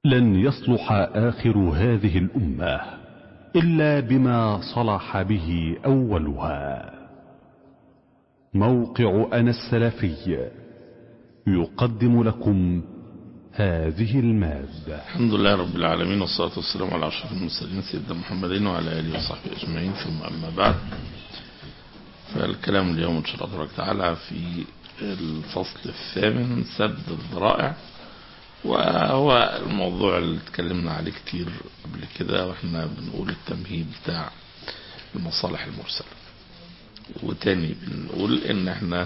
لن يصلح آخر هذه الأمة إلا بما صلح به أولها موقع أنا السلفي يقدم لكم هذه المادة الحمد لله رب العالمين والصلاة والسلام على أشرف المرسلين سيدنا محمد وعلى آله وصحبه أجمعين ثم أما بعد فالكلام اليوم إن شاء الله تبارك وتعالى في الفصل الثامن سد الذرائع وهو الموضوع اللي اتكلمنا عليه كتير قبل كده واحنا بنقول التمهيد بتاع المصالح المرسلة وتاني بنقول ان احنا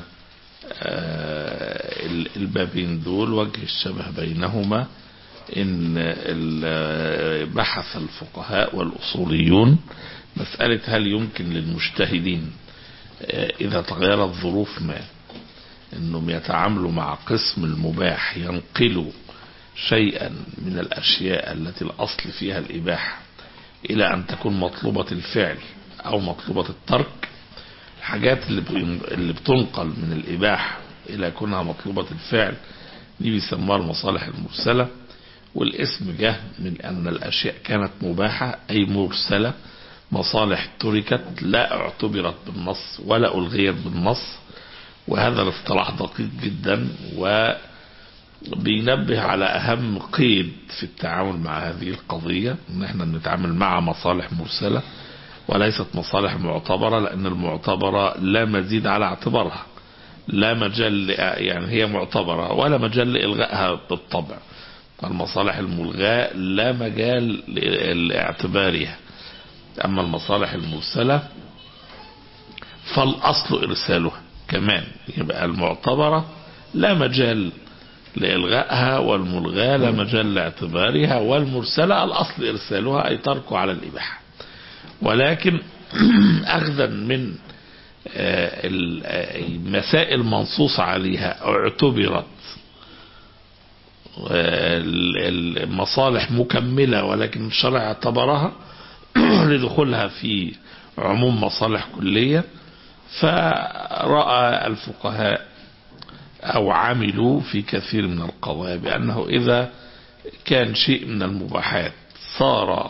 آه البابين دول وجه الشبه بينهما ان بحث الفقهاء والاصوليون مسألة هل يمكن للمجتهدين آه اذا تغيرت ظروف ما انهم يتعاملوا مع قسم المباح ينقلوا شيئا من الاشياء التي الاصل فيها الاباحة الى ان تكون مطلوبة الفعل او مطلوبة الترك الحاجات اللي اللي بتنقل من الاباحة الى كونها مطلوبة الفعل دي بيسموها المصالح المرسلة والاسم جه من ان الاشياء كانت مباحة اي مرسلة مصالح تركت لا اعتبرت بالنص ولا الغيت بالنص وهذا الاصطلاح دقيق جدا وبينبه على اهم قيد في التعامل مع هذه القضية ان احنا بنتعامل مع مصالح مرسلة وليست مصالح معتبرة لان المعتبرة لا مزيد على اعتبارها لا مجال يعني هي معتبرة ولا مجال لإلغائها بالطبع المصالح الملغاة لا مجال لاعتبارها أما المصالح المرسلة فالأصل إرسالها كمان يبقى المعتبرة لا مجال لإلغائها والملغاة لا مجال لاعتبارها والمرسلة الأصل إرسالها أي تركه على الإباحة ولكن أخذا من المسائل منصوص عليها اعتبرت المصالح مكملة ولكن الشرع اعتبرها لدخولها في عموم مصالح كلية فرأى الفقهاء أو عملوا في كثير من القضايا بأنه إذا كان شيء من المباحات صار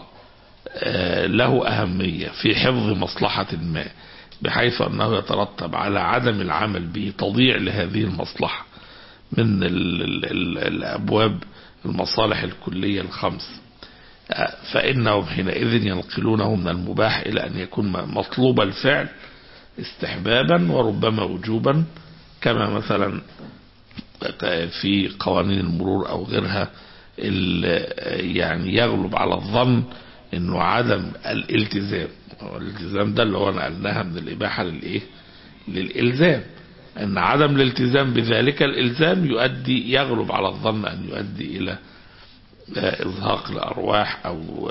له أهمية في حفظ مصلحة ما بحيث أنه يترتب على عدم العمل به تضيع لهذه المصلحة من ال ال ال الأبواب المصالح الكلية الخمس فإنهم حينئذ ينقلونه من المباح إلى أن يكون مطلوب الفعل استحبابا وربما وجوبا كما مثلا في قوانين المرور أو غيرها يعني يغلب على الظن انه عدم الالتزام الالتزام ده اللي هو نقلناها من الاباحه للايه للالزام ان عدم الالتزام بذلك الالزام يؤدي يغلب على الظن ان يؤدي الى ازهاق الارواح او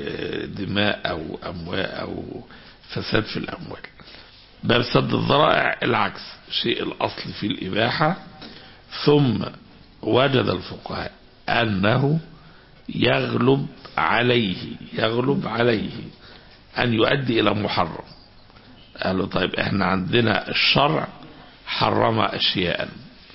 دماء او اموال او فساد في الاموال باب سد الذرائع العكس شيء الاصل في الاباحه ثم وجد الفقهاء انه يغلب عليه يغلب عليه أن يؤدي إلى محرم قالوا طيب احنا عندنا الشرع حرم أشياء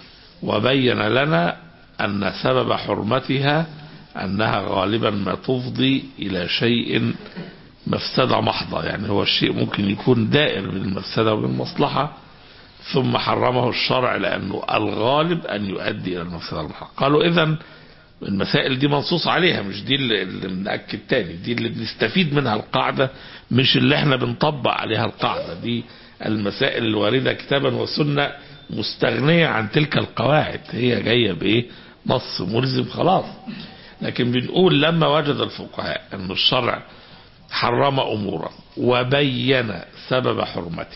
وبين لنا أن سبب حرمتها أنها غالبا ما تفضي إلى شيء مفسدة محضة يعني هو الشيء ممكن يكون دائر بالمفسدة وبالمصلحة ثم حرمه الشرع لأنه الغالب أن يؤدي إلى المفسدة المحضة قالوا إذن المسائل دي منصوص عليها مش دي اللي بنأكد تاني دي اللي بنستفيد منها القاعدة مش اللي احنا بنطبق عليها القاعدة دي المسائل الواردة كتابا وسنة مستغنية عن تلك القواعد هي جاية بايه نص ملزم خلاص لكن بنقول لما وجد الفقهاء ان الشرع حرم امورا وبين سبب حرمته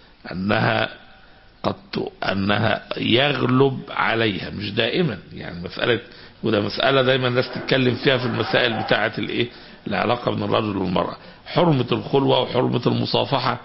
انها قد انها يغلب عليها مش دائما يعني مسألة وده مسألة دايما الناس تتكلم فيها في المسائل بتاعة الايه العلاقة بين الرجل والمرأة حرمة الخلوة وحرمة المصافحة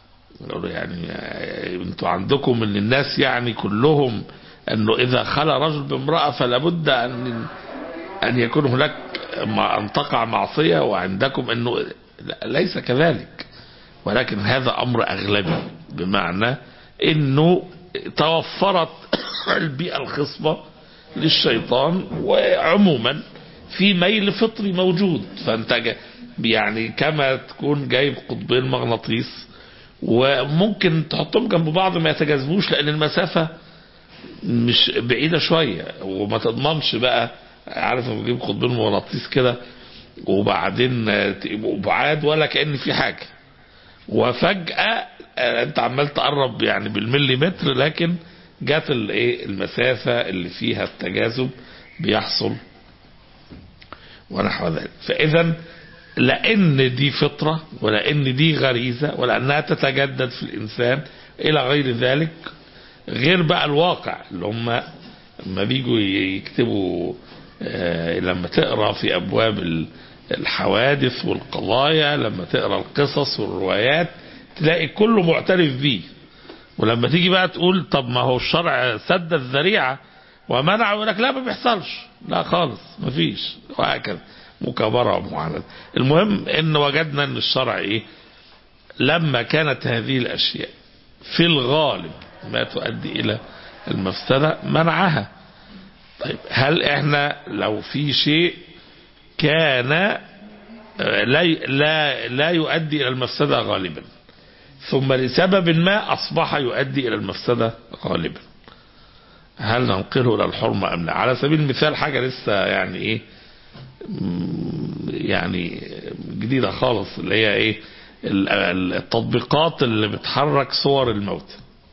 يعني انتوا عندكم من الناس يعني كلهم انه اذا خلى رجل بامرأة فلا بد ان ان يكون هناك ان تقع معصية وعندكم انه ليس كذلك ولكن هذا امر اغلبي بمعنى انه توفرت البيئة الخصبة للشيطان وعموما في ميل فطري موجود فانت جا- يعني كما تكون جايب قطبين مغناطيس وممكن تحطهم جنب بعض ما يتجاذبوش لان المسافه مش بعيده شويه وما تضمنش بقى عارف لما تجيب قطبين مغناطيس كده وبعدين آه، تبقوا بعاد ولا كان في حاجه وفجاه آه، انت عمال تقرب يعني بالمليمتر لكن جت الايه المسافه اللي فيها التجاذب بيحصل ونحو ذلك فاذا لان دي فطره ولان دي غريزه ولانها تتجدد في الانسان الى غير ذلك غير بقى الواقع اللي هم لما بيجوا يكتبوا آه، لما تقرا في ابواب ال- الحوادث والقضايا لما تقرا القصص والروايات تلاقي كله معترف بيه ولما تيجي بقى تقول طب ما هو الشرع سد الذريعه ومنع يقول لك لا ما بيحصلش لا خالص ما فيش وهكذا مكابره ومعاندة المهم ان وجدنا ان الشرع ايه لما كانت هذه الاشياء في الغالب ما تؤدي الى المفسده منعها طيب هل احنا لو في شيء كان آه، لا لا لا يؤدي الى المفسده غالبا ثم لسبب ما اصبح يؤدي الى المفسده غالبا هل ننقله الى الحرمه ام لا على سبيل المثال حاجه لسه يعني ايه مم، يعني جديده خالص اللي هي ايه ال- ال- التطبيقات اللي بتحرك صور الموت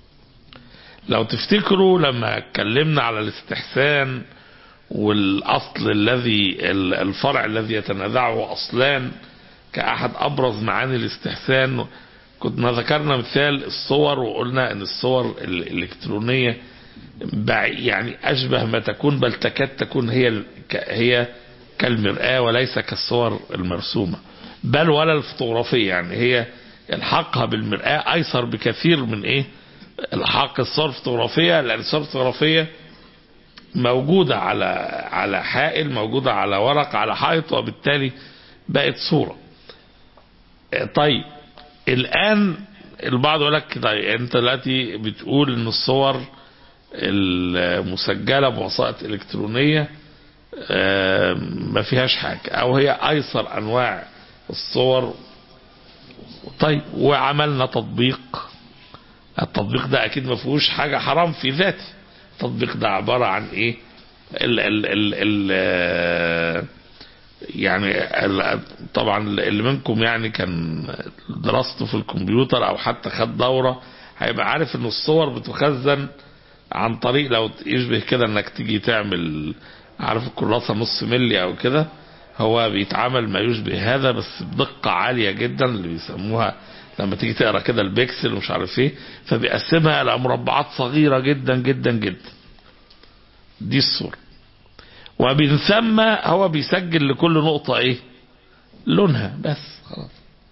لو تفتكروا لما اتكلمنا على الاستحسان والاصل الذي ال- الفرع الذي يتنازعه اصلان كاحد ابرز معاني الاستحسان كنا ذكرنا مثال الصور وقلنا ان الصور ال- الالكترونيه بع- يعني اشبه ما تكون بل تكاد تكون هي ال- ك- هي كالمرآة وليس كالصور المرسومة بل ولا الفوتوغرافية يعني هي الحاقها بالمرآة ايسر بكثير من ايه الحاق الصور الفوتوغرافية لان الصور الفوتوغرافية موجودة على على حائل موجودة على ورق على حائط وبالتالي بقت صورة طيب الآن البعض يقول لك طيب انت دلوقتي بتقول ان الصور المسجلة بوسائط إلكترونية آه، ما فيهاش حاجة أو هي أيسر أنواع الصور طيب وعملنا تطبيق التطبيق ده أكيد ما فيهوش حاجة حرام في ذاته التطبيق ده عبارة عن إيه ال ال ال ال آه، يعني ال- طبعا اللي منكم يعني كان دراسته في الكمبيوتر او حتى خد دورة هيبقى عارف ان الصور بتخزن عن طريق لو يشبه كده انك تيجي تعمل عارف الكراسة نص ملي او كده هو بيتعمل ما يشبه هذا بس بدقة عالية جدا اللي بيسموها لما تيجي تقرا كده البيكسل ومش عارف ايه فبيقسمها الى مربعات صغيرة جدا جدا جدا دي الصورة ومن ثم هو بيسجل لكل نقطة ايه لونها بس خلاص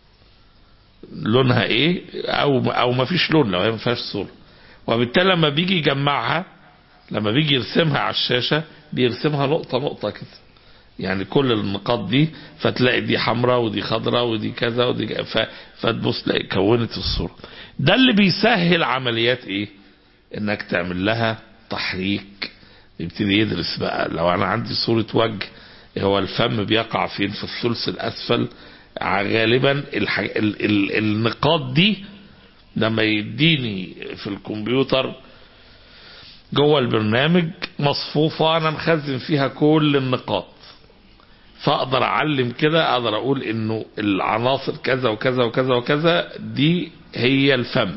لونها ايه او او ما فيش لون لو هي ما فيهاش صورة وبالتالي لما بيجي يجمعها لما بيجي يرسمها على الشاشة بيرسمها نقطة نقطة كده يعني كل النقاط دي فتلاقي دي حمراء ودي خضراء ودي كذا ودي كذا ف- فتبص تلاقي كونت الصورة ده اللي بيسهل عمليات ايه انك تعمل لها تحريك يبتدي يدرس بقى لو انا عندي صورة وجه هو الفم بيقع فين في الثلث الاسفل ع- غالبا الح... ال... ال... النقاط دي لما يديني في الكمبيوتر جوه البرنامج مصفوفة انا مخزن فيها كل النقاط فاقدر اعلم كده اقدر اقول انه العناصر كذا وكذا وكذا وكذا دي هي الفم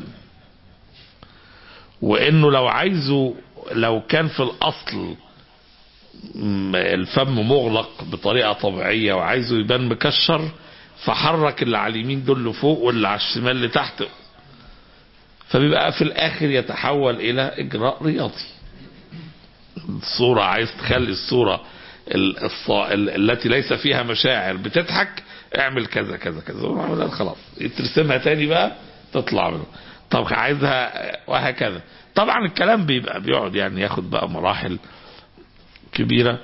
وانه لو عايزه لو كان في الاصل م- الفم مغلق بطريقه طبيعيه وعايزه يبان مكشر فحرك اللي على اليمين دول لفوق واللي على الشمال لتحت فبيبقى في الاخر يتحول الى اجراء رياضي الصوره عايز تخلي الصوره ال- الص- ال- التي ليس فيها مشاعر بتضحك اعمل كذا كذا كذا وعمل خلاص ترسمها تاني بقى تطلع منه طب عايزها وهكذا طبعا الكلام بيبقى بيقعد يعني ياخد بقى مراحل كبيره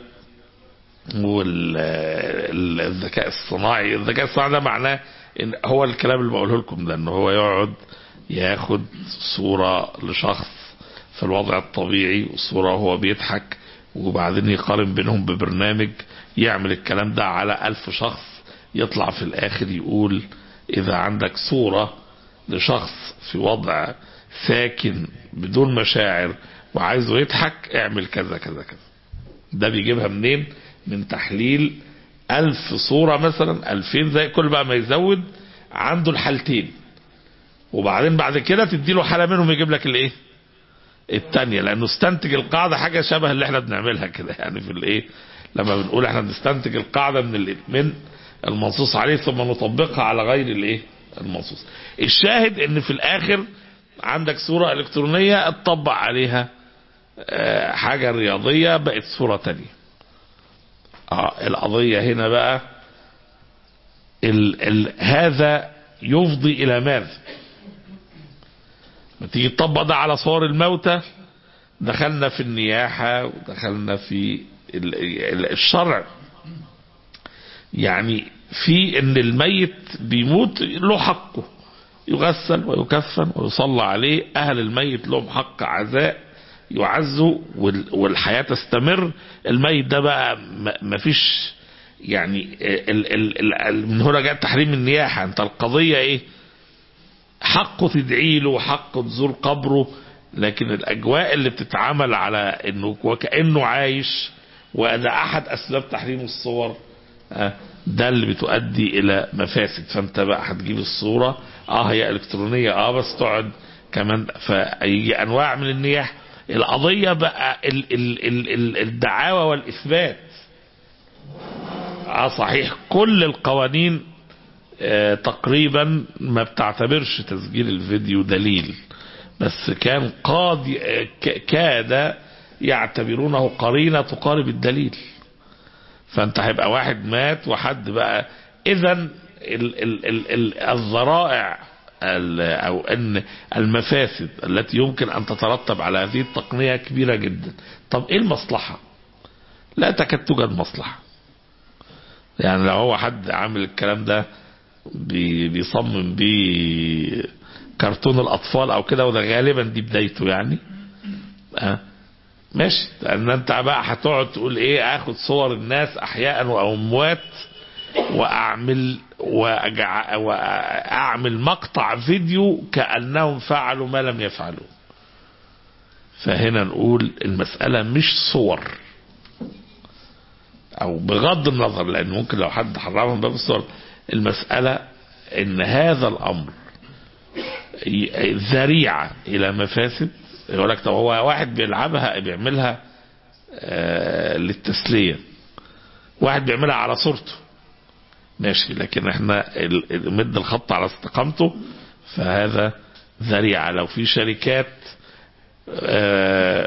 والذكاء الصناعي الذكاء الصناعي ده معناه ان هو الكلام اللي بقوله لكم ده ان هو يقعد ياخد صورة لشخص في الوضع الطبيعي وصورة وهو بيضحك وبعدين يقارن بينهم ببرنامج يعمل الكلام ده على ألف شخص يطلع في الآخر يقول إذا عندك صورة لشخص في وضع ساكن بدون مشاعر وعايزه يضحك اعمل كذا كذا كذا ده بيجيبها منين من تحليل ألف صورة مثلا ألفين زي كل بقى ما يزود عنده الحالتين وبعدين بعد كده تديله حالة منهم يجيب لك الايه التانية لانه استنتج القاعدة حاجة شبه اللي احنا بنعملها كده يعني في الايه لما بنقول احنا بنستنتج القاعدة من ال- من المنصوص عليه ثم نطبقها على غير الايه المنصوص الشاهد ان في الاخر عندك صورة الكترونية اتطبق عليها آه، حاجة رياضية بقت صورة تانية اه القضية هنا بقى ال ال هذا يفضي الى ماذا ما تيجي تطبق ده على صور الموتى دخلنا في النياحة ودخلنا في ال- ال- الشرع يعني في ان الميت بيموت له حقه يغسل ويكفن ويصلى عليه اهل الميت لهم حق عزاء يعزوا وال- والحياة تستمر الميت ده بقى ما- مفيش يعني ال ال ال من هنا جاء تحريم النياحة انت القضية ايه حقه تدعي له وحقه تزور قبره لكن الاجواء اللي بتتعامل على انه وكانه عايش وده احد اسباب تحريم الصور آه، ده اللي بتؤدي الى مفاسد فانت بقى هتجيب الصوره اه هي الكترونيه اه بس تقعد كمان فاي انواع من النياح القضيه بقى ال ال ال ال الدعاوى والاثبات اه صحيح كل القوانين آه، تقريبا ما بتعتبرش تسجيل الفيديو دليل بس كان قاد آه، ك- كاد يعتبرونه قرينة تقارب الدليل فانت هيبقى واحد مات وحد بقى اذا ال ال ال ال الذرائع ال- او ان المفاسد التي يمكن ان تترتب على هذه التقنية كبيرة جدا طب ايه المصلحة لا تكاد توجد مصلحة يعني لو هو حد عامل الكلام ده بي- بيصمم بيه كرتون الاطفال او كده وده غالبا دي بدايته يعني آه. ماشي لان انت بقى هتقعد تقول ايه اخد صور الناس احياء واموات واعمل وأجع... واعمل مقطع فيديو كانهم فعلوا ما لم يفعلوا فهنا نقول المساله مش صور او بغض النظر لان ممكن لو حد حرمها من باب الصور المساله ان هذا الامر ي- ذريعه الى مفاسد يقول لك طب هو واحد بيلعبها بيعملها آه للتسليه واحد بيعملها على صورته ماشي لكن احنا ال- ال- مد الخط على استقامته فهذا ذريعه لو في شركات آه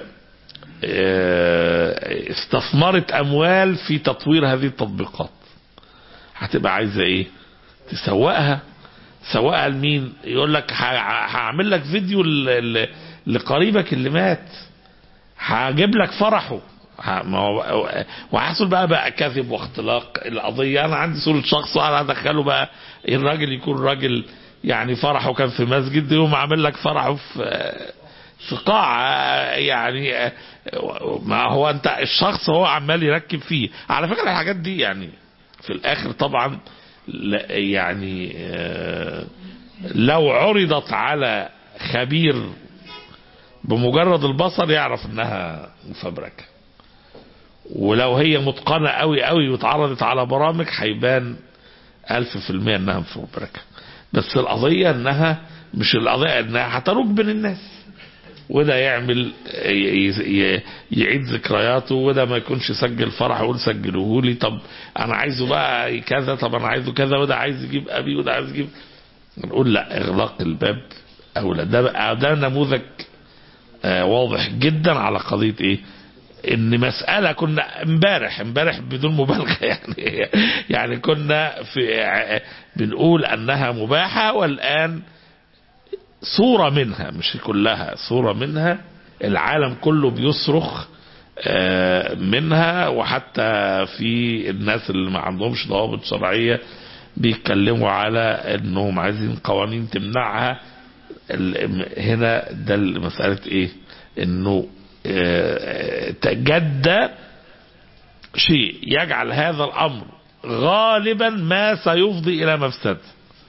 آه، استثمرت اموال في تطوير هذه التطبيقات هتبقى عايزه ايه تسوقها سواء لمين يقول لك ه- هعمل لك فيديو ل- ل- لقريبك اللي مات هجيب لك فرحه ه- ما هو وهيحصل بقى بقى كذب واختلاق القضيه انا عندي صوره شخص وانا هدخله بقى الراجل يكون راجل يعني فرحه كان في مسجد يقوم عامل لك فرحه في في قاعة يعني ما هو انت الشخص هو عمال يركب فيه على فكرة الحاجات دي يعني في الاخر طبعا لا- يعني آه، لو عرضت على خبير بمجرد البصر يعرف انها مفبركة ولو هي متقنة قوي قوي واتعرضت على برامج هيبان ألف في المية انها مفبركة بس القضية انها مش القضية انها هتروج بين الناس وده يعمل ي- ي- يعيد ذكرياته وده ما يكونش يسجل فرح يقول سجلوه لي طب انا عايزه بقى كذا طب انا عايزه كذا وده عايز يجيب ابي وده عايز يجيب نقول لا اغلاق الباب اولى ده بقى ده نموذج آه واضح جدا على قضيه ايه ان مساله كنا امبارح امبارح بدون مبالغه يعني يعني كنا في ع- بنقول انها مباحه والان صورة منها مش كلها صورة منها العالم كله بيصرخ آه، منها وحتى في الناس اللي ما عندهمش ضوابط شرعية بيتكلموا على انهم عايزين قوانين تمنعها ال- هنا ده مسألة ايه انه آه، تجدى شيء يجعل هذا الأمر غالبا ما سيفضي إلى مفسده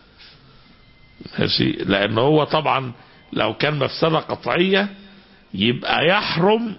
ماشي لأن هو طبعا لو كان مفسدة قطعية يبقى يحرم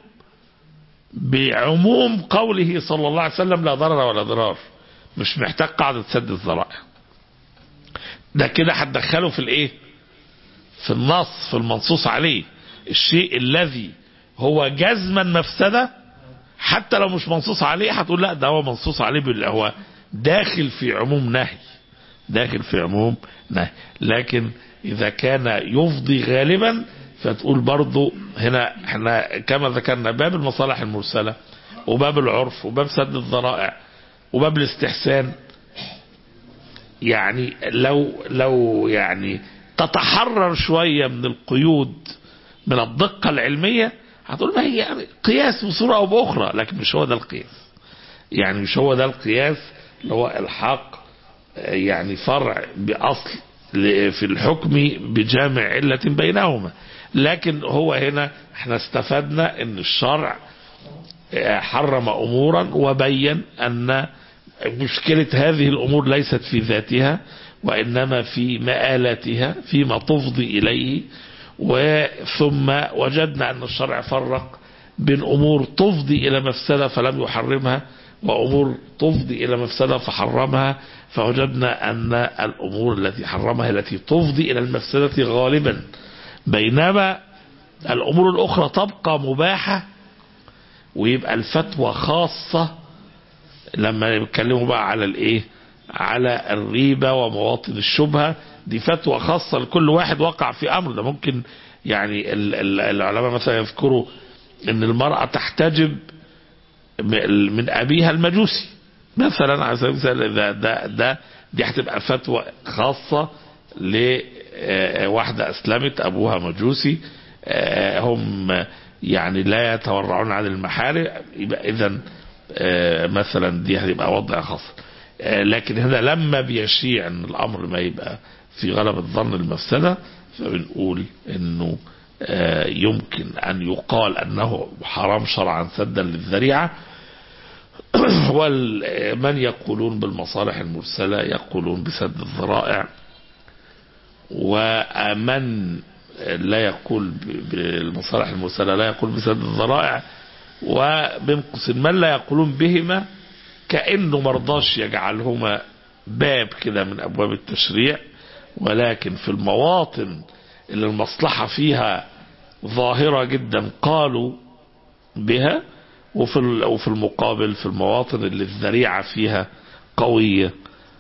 بعموم قوله صلى الله عليه وسلم لا ضرر ولا ضرار مش محتاج قاعدة سد الذرائع ده كده هتدخله في الايه في النص في المنصوص عليه الشيء الذي هو جزما مفسدة حتى لو مش منصوص عليه هتقول لا ده هو منصوص عليه بال- هو داخل في عموم نهي داخل في عموم نهي لكن إذا كان يفضي غالبا فتقول برضو هنا احنا كما ذكرنا باب المصالح المرسلة وباب العرف وباب سد الذرائع وباب الاستحسان يعني لو لو يعني تتحرر شوية من القيود من الدقة العلمية هتقول ما هي يعني قياس بصورة أو بأخرى لكن مش هو ده القياس يعني مش هو ده القياس اللي هو الحاق آه، يعني فرع بأصل ل- في الحكم بجامع علة بينهما لكن هو هنا احنا استفدنا ان الشرع آه، حرم امورا وبين ان مشكلة هذه الامور ليست في ذاتها وانما في مآلاتها فيما تفضي اليه وثم وجدنا ان الشرع فرق بين امور تفضي الى مفسده فلم يحرمها وامور تفضي الى مفسده فحرمها فوجدنا ان الامور التي حرمها التي تفضي الى المفسده غالبا بينما الامور الاخرى تبقى مباحه ويبقى الفتوى خاصه لما يتكلموا بقى على الايه على الريبة ومواطن الشبهة دي فتوى خاصة لكل واحد وقع في امر ده ممكن يعني ال- ال- العلماء مثلا يذكروا ان المرأة تحتجب م- من ابيها المجوسي مثلا على سبيل المثال ده, ده, ده دي هتبقى فتوى خاصة لواحدة اسلمت ابوها مجوسي آه، هم يعني لا يتورعون عن المحارم يبقى اذا آه، مثلا دي هتبقى وضع خاص آه، لكن هنا لما بيشيع ان الامر ما يبقى في غلبة ظن المفسدة فبنقول انه آه، يمكن ان يقال انه حرام شرعا سدا للذريعة ومن يقولون بالمصالح المرسلة يقولون بسد الذرائع ومن لا يقول ب- بالمصالح المرسلة لا يقول بسد الذرائع وبين قوسين من لا يقولون بهما كأنه مرضاش يجعلهما باب كده من أبواب التشريع ولكن في المواطن اللي المصلحة فيها ظاهرة جدا قالوا بها وفي ال- وفي المقابل في المواطن اللي الذريعة فيها قوية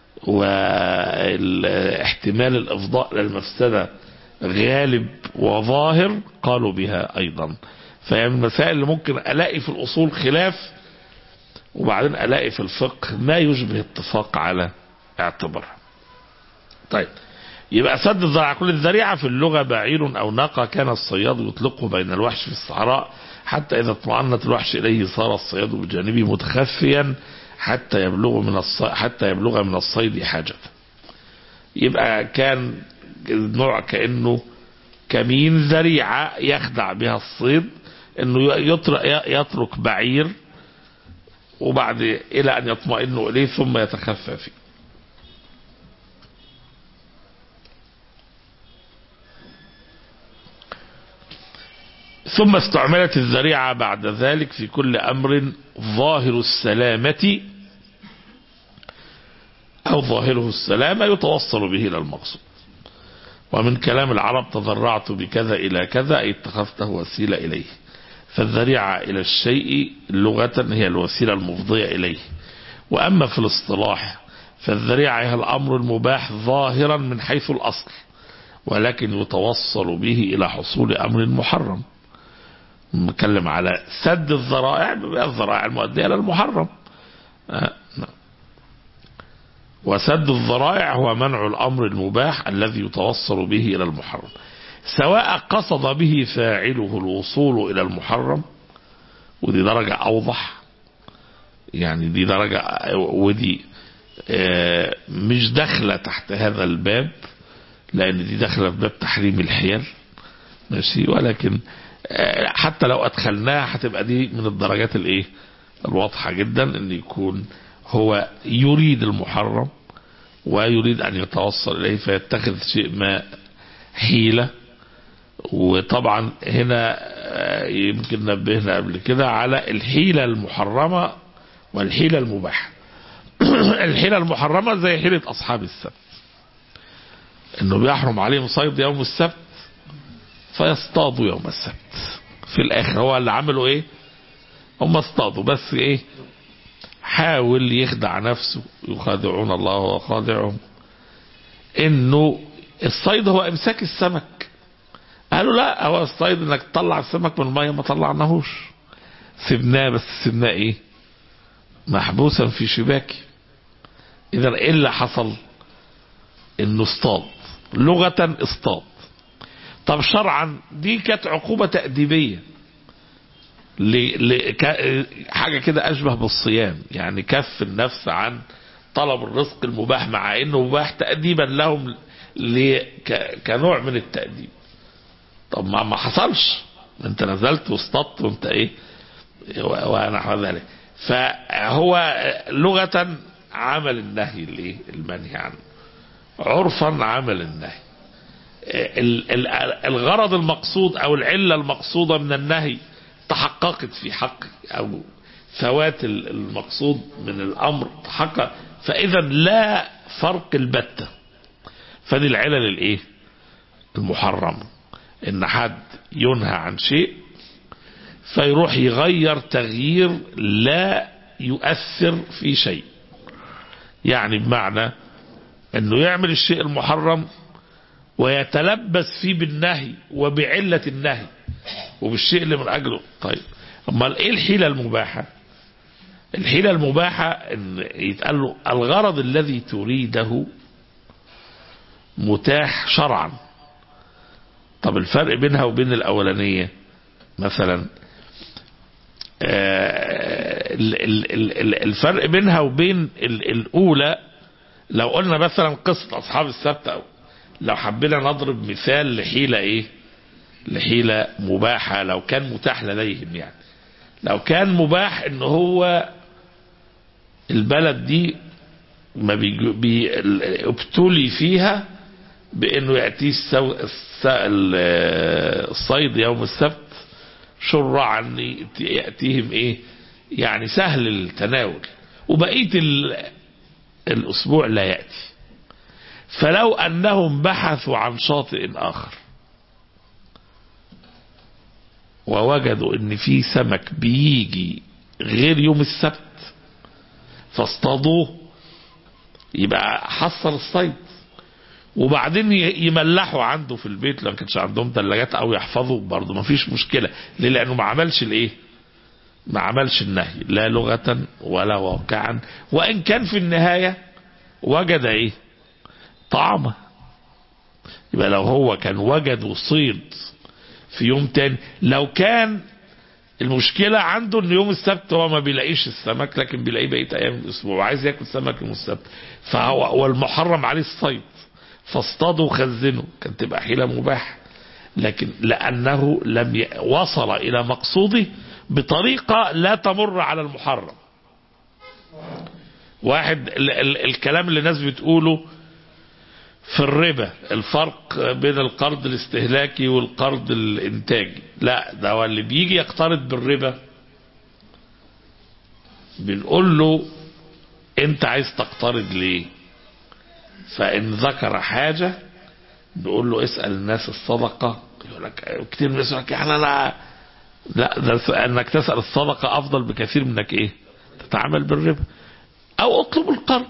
واحتمال الإفضاء للمفسدة غالب وظاهر قالوا بها أيضا فهي من المسائل اللي ممكن ألاقي في الأصول خلاف وبعدين ألاقي في الفقه ما يشبه اتفاق على اعتبارها طيب يبقى سد الذريعة كل الذريعة في اللغة بعير أو ناقة كان الصياد يطلقه بين الوحش في الصحراء حتى إذا اطمأنت الوحش إليه صار الصياد بجانبه متخفيا حتى يبلغ من الص... حتى يبلغ من الصيد حاجته يبقى كان نوع كأنه كمين ذريعة يخدع بها الصيد انه يترك, يترك بعير وبعد الى ان يطمئنوا اليه ثم يتخفى فيه ثم استعملت الذريعة بعد ذلك في كل أمر ظاهر السلامة أو ظاهره السلامة يتوصل به إلى المقصود ومن كلام العرب تضرعت بكذا إلى كذا أي اتخذته وسيلة إليه فالذريعة إلى الشيء لغة هي الوسيلة المفضية إليه وأما في الاصطلاح فالذريعة هي الأمر المباح ظاهرا من حيث الأصل ولكن يتوصل به إلى حصول أمر محرم نتكلم على سد الذرائع بيبقى الذرائع المؤدية إلى المحرم آه، نعم. وسد الذرائع هو منع الأمر المباح الذي يتوصل به إلى المحرم سواء قصد به فاعله الوصول إلى المحرم ودي درجة أوضح يعني دي درجة ودي آه، مش داخلة تحت هذا الباب لأن دي داخلة في باب تحريم الحيل ماشي ولكن آه، حتى لو ادخلناها هتبقى دي من الدرجات الايه الواضحة جدا ان يكون هو يريد المحرم ويريد ان يتوصل اليه فيتخذ شيء ما حيلة وطبعا هنا آه، يمكن نبهنا قبل كده على الحيلة المحرمة والحيلة المباحة الحيلة المحرمة زي حيلة أصحاب السبت انه بيحرم عليهم صيد يوم السبت فيصطادوا يوم السبت في الاخر هو اللي عملوا ايه هم اصطادوا بس ايه حاول يخدع نفسه يخادعون الله وهو خادعهم انه الصيد هو امساك السمك قالوا لا هو الصيد انك تطلع السمك من الميه ما طلعناهوش سبناه بس سبناه ايه محبوسا في شباكه اذا ايه اللي حصل انه اصطاد لغة اصطاد طب شرعا دي كانت عقوبة تأديبية ل... ل... ك... حاجة كده أشبه بالصيام يعني كف النفس عن طلب الرزق المباح مع انه مباح تأديبا لهم ل... ك... كنوع من التأديب طب ما ما حصلش انت نزلت واصطدت وانت ايه و- ونحو ذلك فهو لغة عمل النهي الايه المنهي عنه عرفا عمل النهي ال- ال- الغرض المقصود او العلة المقصودة من النهي تحققت في حق او فوات ال- المقصود من الامر تحقق فاذا لا فرق البتة فدي العلل الايه المحرمة ان حد ينهى عن شيء فيروح يغير تغيير لا يؤثر في شيء يعني بمعنى انه يعمل الشيء المحرم ويتلبس فيه بالنهي وبعلة النهي وبالشيء اللي من اجله طيب امال ايه الحيلة المباحة الحيلة المباحة ان يتقال له الغرض الذي تريده متاح شرعا طب الفرق بينها وبين الاولانية مثلا آه، ال- ال- ال- ال- الفرق بينها وبين ال- الاولى لو قلنا مثلا قصة أصحاب السبت أو لو حبينا نضرب مثال لحيلة إيه لحيلة مباحة لو كان متاح لديهم يعني لو كان مباح إن هو البلد دي ما بيجو- بي ال- ابتلي فيها بأنه يأتيه السو... الس... ال- الصيد يوم السبت شرعا يأتي- يأتيهم إيه يعني سهل التناول وبقية ال... الأسبوع لا يأتي فلو أنهم بحثوا عن شاطئ آخر ووجدوا ان في سمك بيجي غير يوم السبت فاصطادوه يبقى حصل الصيد وبعدين ي- يملحوا عنده في البيت لو ما كانش عندهم ثلاجات او يحفظوا برضه ما فيش مشكله ليه لانه ما عملش الايه ما عملش النهي لا لغة ولا واقعا وان كان في النهاية وجد ايه طعمه يبقى لو هو كان وجد صيد في يوم تاني لو كان المشكلة عنده ان يوم السبت هو ما بيلاقيش السمك لكن بيلاقيه بقية ايام الاسبوع وعايز ياكل سمك يوم السبت فهو والمحرم عليه الصيد فاصطادوا وخزنوا كانت تبقى حيلة مباحة لكن لأنه لم ي... وصل إلى مقصوده بطريقة لا تمر على المحرم واحد ال... ال... الكلام اللي الناس بتقوله في الربا الفرق بين القرض الاستهلاكي والقرض الانتاجي لا ده هو اللي بيجي يقترض بالربا بنقول له انت عايز تقترض ليه فان ذكر حاجة نقول له اسأل الناس الصدقة يقول لك كتير من الناس يقول لك يعني انا لا ده س- انك تسأل الصدقة افضل بكثير منك ايه تتعامل بالربا او اطلب القرض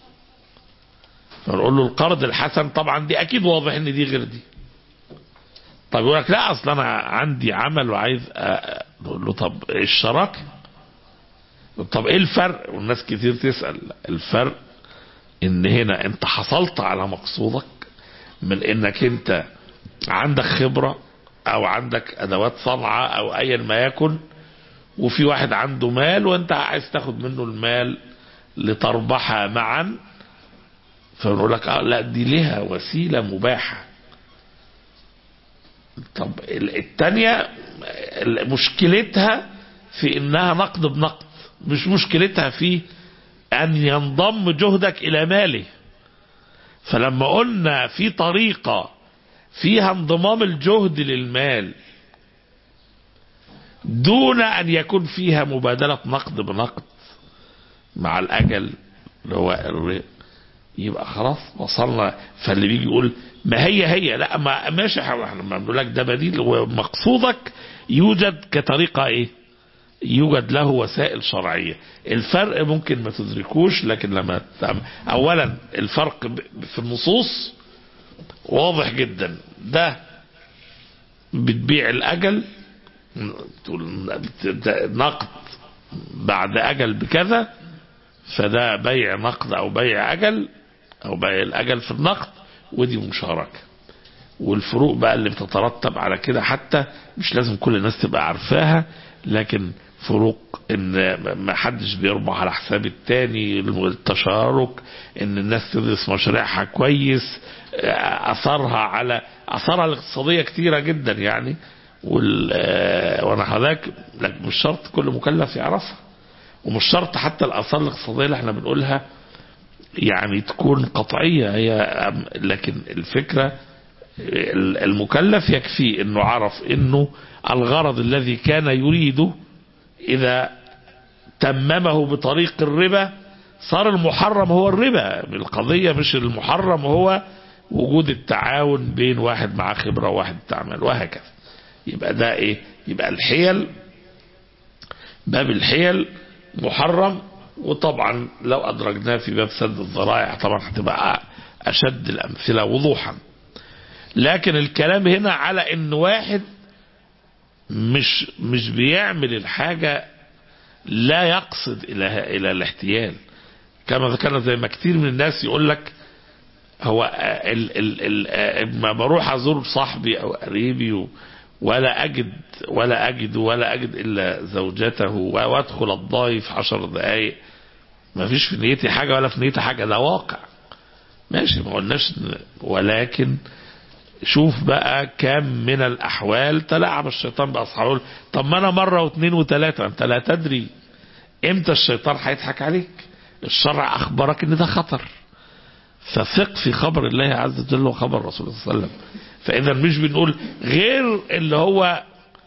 فنقول له القرض الحسن طبعا دي اكيد واضح ان دي غير دي طب يقول لك لا اصل انا عندي عمل وعايز أ- أ- نقول له طب إيه الشراكه طب ايه الفرق والناس كتير تسال الفرق ان هنا انت حصلت على مقصودك من انك انت عندك خبره او عندك ادوات صنعه او ايا ما يكن وفي واحد عنده مال وانت عايز تاخد منه المال لتربحها معا فنقول لك اه لا دي لها وسيله مباحه طب الثانية مشكلتها في انها نقد بنقد مش مشكلتها في ان ينضم جهدك الى ماله فلما قلنا في طريقة فيها انضمام الجهد للمال دون ان يكون فيها مبادلة نقد بنقد مع الاجل اللي هو الر- يبقى خلاص وصلنا فاللي بيجي يقول ما هي هي لا ما ماشي احنا ما بنقول لك ده بديل ومقصودك يوجد كطريقة ايه يوجد له وسائل شرعية الفرق ممكن ما تدركوش لكن لما تعمل اولا الفرق ب- في النصوص واضح جدا ده بتبيع الاجل تقول ده نقد بعد اجل بكذا فده بيع نقد او بيع اجل او بيع الاجل في النقد ودي مشاركه والفروق بقى اللي بتترتب على كده حتى مش لازم كل الناس تبقى عارفاها لكن فروق ان ما حدش بيربح على حساب التاني التشارك ان الناس تدرس مشاريعها كويس اثرها على اثرها الاقتصاديه كتيره جدا يعني وال آه، ونحو ذلك لكن مش شرط كل مكلف يعرفها ومش شرط حتى الاثار الاقتصاديه اللي احنا بنقولها يعني تكون قطعيه هي أم- لكن الفكره المكلف يكفي انه عرف انه الغرض الذي كان يريده اذا تممه بطريق الربا صار المحرم هو الربا القضية مش المحرم هو وجود التعاون بين واحد مع خبرة وواحد تعمل وهكذا يبقى ده ايه يبقى الحيل باب الحيل محرم وطبعا لو أدرجناه في باب سد الذرائع طبعا هتبقى أشد الأمثلة وضوحا لكن الكلام هنا على ان واحد مش مش بيعمل الحاجة لا يقصد الى الى الاحتيال كما ذكرنا زي ما كتير من الناس يقول لك هو ال ال ال ما بروح ازور صاحبي او قريبي و- ولا اجد ولا اجد ولا اجد الا زوجته وادخل الضيف عشر دقائق ما فيش في نيتي حاجه ولا في نيتي حاجه ده واقع ماشي ما قلناش إن- ولكن شوف بقى كم من الاحوال تلاعب الشيطان باصحابه طب ما انا مره واثنين وثلاثه انت لا تدري امتى الشيطان هيضحك عليك الشرع اخبرك ان ده خطر فثق في خبر الله عز وجل وخبر رسوله صلى الله عليه وسلم فاذا مش بنقول غير اللي هو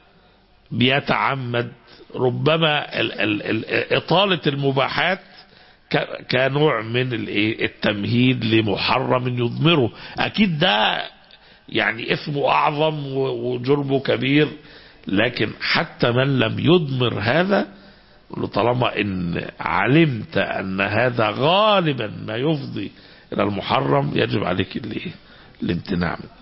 بيتعمد ربما ال ال ال اطاله المباحات ك- كنوع من الايه التمهيد لمحرم يضمره اكيد ده يعني اسمه اعظم و- وجرمه كبير لكن حتى من لم يضمر هذا يقول له طالما ان علمت ان هذا غالبا ما يفضي الى المحرم يجب عليك الايه الامتناع منه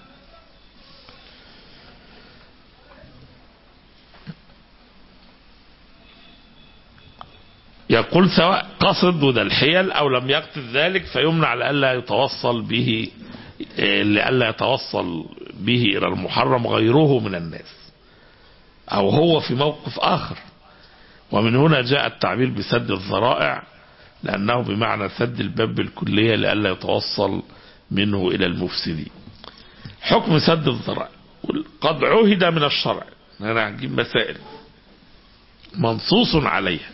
يقول سواء قصد وده الحيل او لم يقصد ذلك فيمنع لئلا يتوصل به إيه، لئلا يتوصل به الى المحرم غيره من الناس او هو في موقف اخر ومن هنا جاء التعبير بسد الذرائع لانه بمعنى سد الباب بالكليه لئلا يتوصل منه الى المفسدين حكم سد الذرائع قد عهد من الشرع انا هجيب مسائل منصوص عليها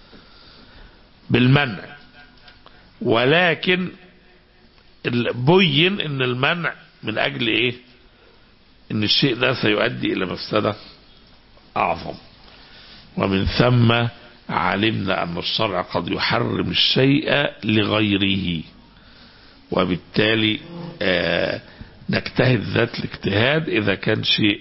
بالمنع ولكن ال- بين ان المنع من اجل ايه ان الشيء ده سيؤدي الى مفسدة اعظم ومن ثم علمنا ان الشرع قد يحرم الشيء لغيره وبالتالي آه نجتهد ذات الاجتهاد اذا كان شيء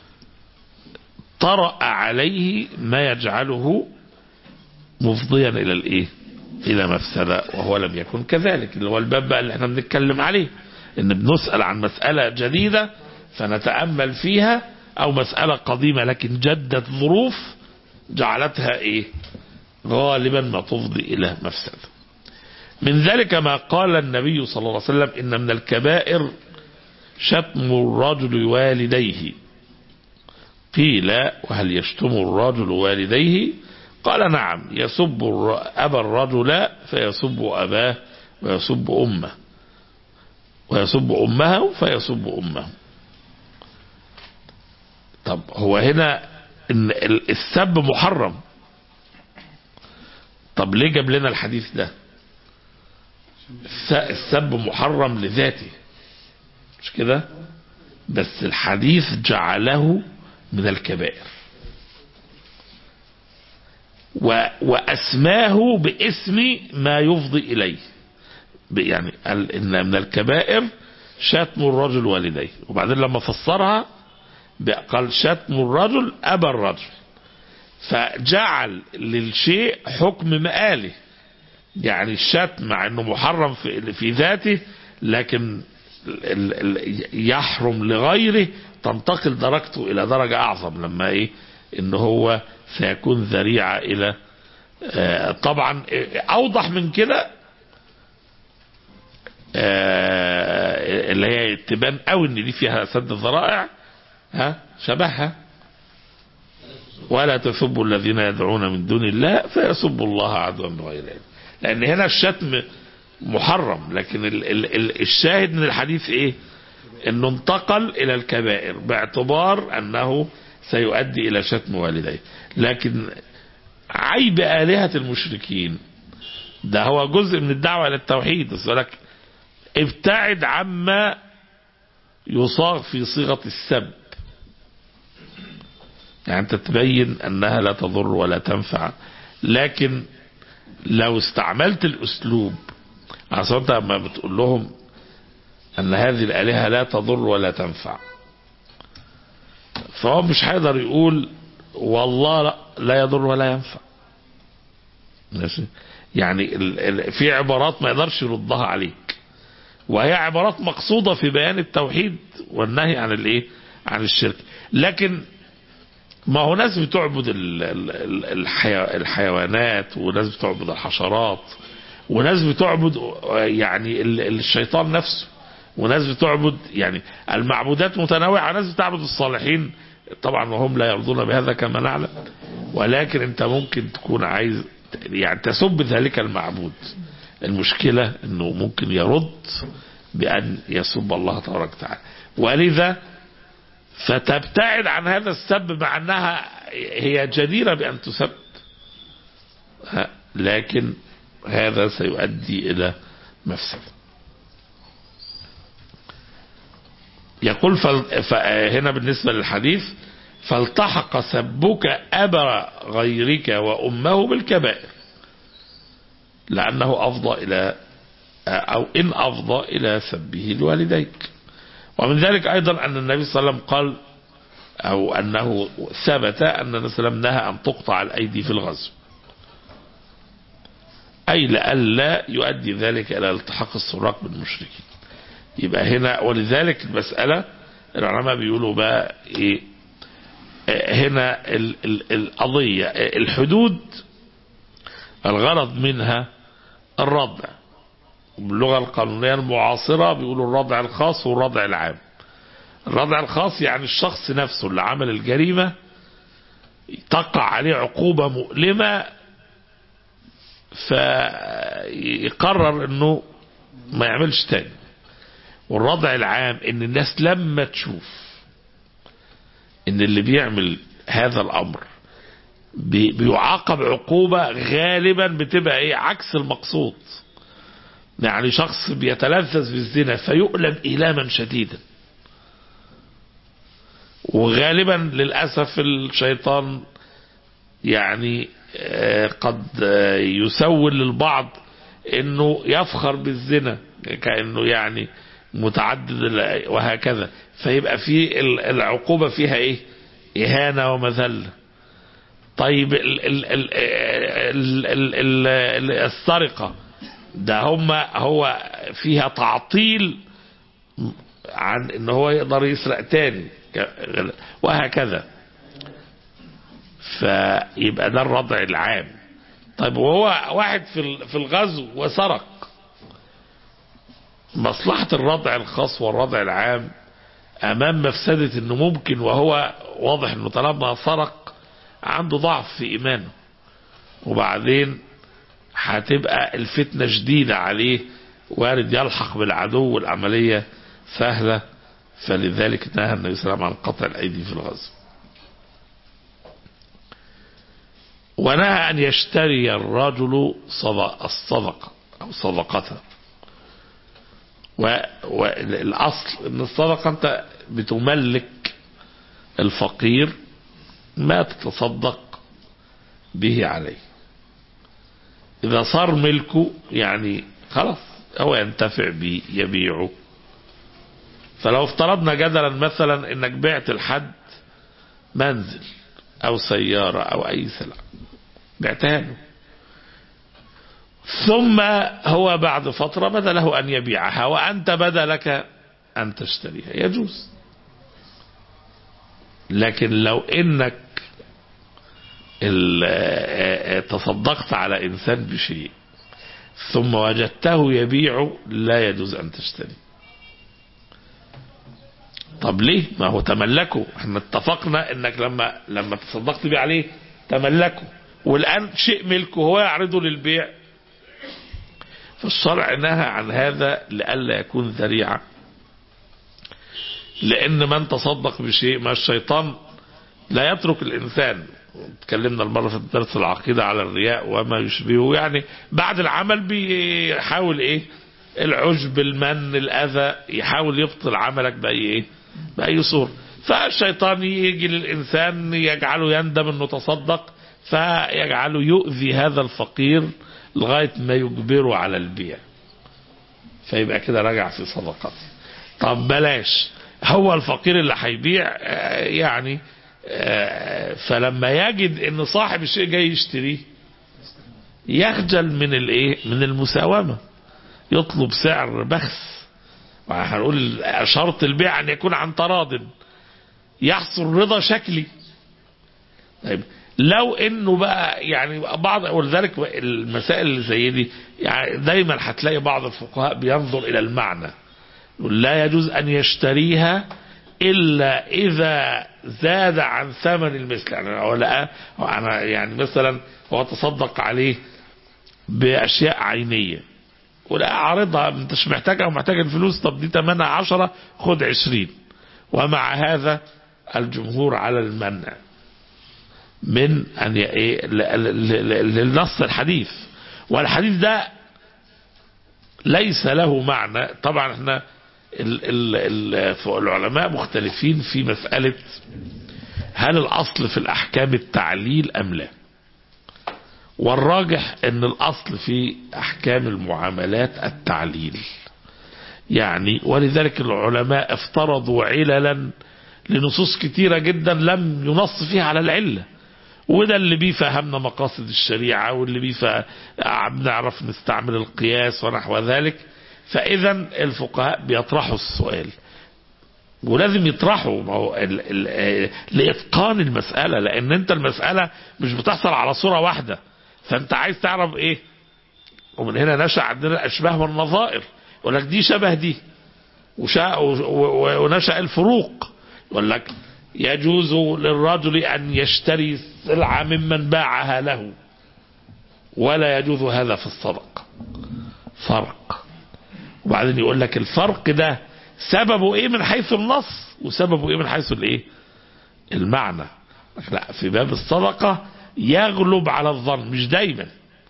طرأ عليه ما يجعله مفضيا الى الايه الى مفسده وهو لم يكن كذلك اللي هو الباب بقى اللي احنا بنتكلم عليه ان بنسال عن مساله جديده فنتامل فيها او مساله قديمه لكن جدت ظروف جعلتها ايه غالبا ما تفضي الى مفسده من ذلك ما قال النبي صلى الله عليه وسلم ان من الكبائر شتم الرجل والديه قيل وهل يشتم الرجل والديه قال نعم يسب الر- أبا الرجل فيسب أباه ويسب أمه ويسب أمه فيسب أمه طب هو هنا ان ال- السب محرم طب ليه جاب لنا الحديث ده الس- السب محرم لذاته مش كده بس الحديث جعله من الكبائر و وأسماه باسم ما يفضي إليه ب- يعني قال إن من الكبائر شتم الرجل والديه وبعدين لما فسرها ب- قال شتم الرجل أبا الرجل فجعل للشيء حكم مآله يعني الشتم مع انه محرم في, في ذاته لكن ال- ال- يحرم لغيره تنتقل درجته الى درجة اعظم لما ايه ان هو سيكون ذريعة الى آه، طبعا آه، اوضح من كده آه، اللي هي تبان قوي ان دي فيها سد الذرائع ها شبهها ولا تسبوا الذين يدعون من دون الله فيسبوا الله عدوا بغير علم لان هنا الشتم محرم لكن ال ال ال الشاهد من الحديث ايه انه انتقل الى الكبائر باعتبار انه سيؤدي الى شتم والديه لكن عيب آلهة المشركين ده هو جزء من الدعوة إلى التوحيد بس لك ابتعد عما يصاغ في صيغة السب يعني انت تبين انها لا تضر ولا تنفع لكن لو استعملت الاسلوب عشان انت لما بتقول لهم ان هذه الالهه لا تضر ولا تنفع فهو مش هيقدر يقول والله لا, لا يضر ولا ينفع ماشي يعني ال ال في عبارات ما يقدرش يردها عليك وهي عبارات مقصوده في بيان التوحيد والنهي عن الايه عن الشرك لكن ما هو ناس بتعبد ال- ال- ال- الحيا- الحيوانات وناس بتعبد الحشرات وناس بتعبد يعني ال- الشيطان نفسه وناس بتعبد يعني المعبودات متنوعة ناس بتعبد الصالحين طبعا وهم لا يرضون بهذا كما نعلم ولكن انت ممكن تكون عايز يعني تسب ذلك المعبود المشكلة انه ممكن يرد بأن يسب الله تبارك وتعالى ولذا فتبتعد عن هذا السب مع انها هي جديره بان تسب ها، لكن هذا سيؤدي الى مفسده يقول فل... فهنا بالنسبه للحديث فالتحق سبك ابا غيرك وامه بالكبائر لانه افضى الى او ان افضى الى سبه لوالديك ومن ذلك أيضا أن النبي صلى الله عليه وسلم قال أو أنه ثبت أن النبي صلى الله عليه وسلم نهى أن تقطع الأيدي في الغزو أي لئلا يؤدي ذلك إلى التحاق السراق بالمشركين يبقى هنا ولذلك المسألة العلماء بيقولوا بقى إيه آه، هنا ال ال القضية آه، الحدود الغرض منها الردع باللغة القانونية المعاصرة بيقولوا الردع الخاص والردع العام الردع الخاص يعني الشخص نفسه اللي عمل الجريمة تقع عليه عقوبة مؤلمة فيقرر انه ما يعملش تاني والردع العام ان الناس لما تشوف ان اللي بيعمل هذا الامر بي- بيعاقب عقوبة غالبا بتبقى ايه عكس المقصود يعني شخص بيتلذذ بالزنا فيؤلم إيلاما شديدا وغالبا للأسف الشيطان يعني آه، قد آه، يسول للبعض انه يفخر بالزنا كأنه يعني متعدد ال- وهكذا فيبقى في ال- العقوبة فيها ايه إهانة ومذلة طيب ال ال ال ال ال ال ال السرقة ده هم هو فيها تعطيل عن ان هو يقدر يسرق تاني ك- وهكذا فيبقى ده الردع العام طيب وهو واحد في ال- في الغزو وسرق مصلحة الردع الخاص والردع العام امام مفسدة انه ممكن وهو واضح انه طالما سرق عنده ضعف في ايمانه وبعدين هتبقى الفتنة شديدة عليه وارد يلحق بالعدو والعملية سهلة فلذلك نهى النبي صلى الله عليه وسلم عن قطع الأيدي في الغزو ونهى أن يشتري الرجل صد- الصدقة أو صدقته و- والأصل أن الصدقة أنت بتملك الفقير ما تتصدق به عليه إذا صار ملكه يعني خلاص هو ينتفع به يبيعه فلو افترضنا جدلا مثلا انك بعت لحد منزل او سيارة او اي سلعة بعتها له ثم هو بعد فترة بدا له ان يبيعها وانت بدا لك ان تشتريها يجوز لكن لو انك ال- تصدقت على انسان بشيء ثم وجدته يبيع لا يجوز ان تشتري طب ليه ما هو تملكه احنا اتفقنا انك لما لما تصدقت بيه عليه تملكه والان شيء ملكه هو يعرضه للبيع فالشرع نهى عن هذا لئلا يكون ذريعه لان من تصدق بشيء ما الشيطان لا يترك الانسان اتكلمنا المره في درس العقيده على الرياء وما يشبهه يعني بعد العمل بيحاول ايه العجب المن الاذى يحاول يبطل عملك باي ايه باي صوره فالشيطان يجي للانسان يجعله يندم انه تصدق فيجعله يؤذي هذا الفقير لغايه ما يجبره على البيع فيبقى كده رجع في صدقته طب بلاش هو الفقير اللي هيبيع آه، يعني آه، فلما يجد ان صاحب الشيء جاي يشتريه يخجل من الايه من المساومه يطلب سعر بخس وهنقول شرط البيع ان يكون عن تراض يحصل رضا شكلي طيب لو انه بقى يعني بعض ولذلك المسائل اللي زي دي يعني دايما هتلاقي بعض الفقهاء بينظر الى المعنى يقول لا يجوز ان يشتريها الا اذا زاد عن ثمن المثل يعني هو لقى هو انا يعني مثلا هو تصدق عليه باشياء عينيه ولا عارضها انت مش محتاجها ومحتاج الفلوس طب دي ثمنها عشرة خد عشرين ومع هذا الجمهور على المنع من ان ي- إيه ل- ل- ل- للنص الحديث والحديث ده ليس له معنى طبعا احنا ال ال ال العلماء مختلفين في مسألة هل الأصل في الأحكام التعليل أم لا والراجح أن الأصل في أحكام المعاملات التعليل يعني ولذلك العلماء افترضوا عللا لنصوص كتيرة جدا لم ينص فيها على العلة وده اللي بيه فهمنا مقاصد الشريعة واللي بيه فا- بنعرف نستعمل القياس ونحو ذلك فإذا الفقهاء بيطرحوا السؤال ولازم يطرحوا ما هو ال ال آه، لإتقان المسألة لأن أنت المسألة مش بتحصل على صورة واحدة فأنت عايز تعرف إيه ومن هنا نشأ عندنا الأشباه والنظائر يقول لك دي شبه دي وشا و- و- ونشأ الفروق يقول لك يجوز للرجل أن يشتري سلعة ممن باعها له ولا يجوز هذا في الصدقة فرق وبعدين يقول لك الفرق ده سببه ايه من حيث النص وسببه ايه من حيث الايه المعنى لا في باب الصدقة يغلب على الظن مش دايما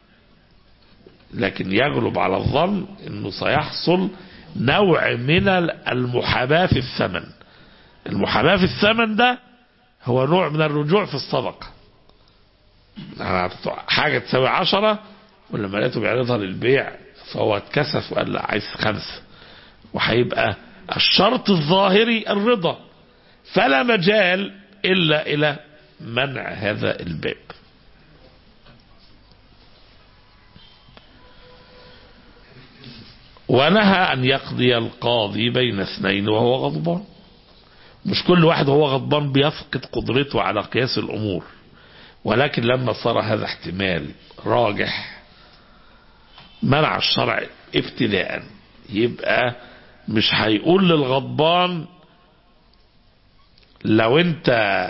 لكن يغلب على الظن انه سيحصل نوع من المحاباة في الثمن المحاباة في الثمن ده هو نوع من الرجوع في الصدقة أنا أعطيته حاجة تساوي عشرة ولما لقيته بيعرضها للبيع فهو اتكسف وقال لا عايز خمسة وهيبقى الشرط الظاهري الرضا فلا مجال إلا إلى منع هذا الباب ونهى أن يقضي القاضي بين اثنين وهو غضبان مش كل واحد وهو غضبان بيفقد قدرته على قياس الأمور ولكن لما صار هذا احتمال راجح منع الشرع ابتداء يبقى مش هيقول للغضبان لو انت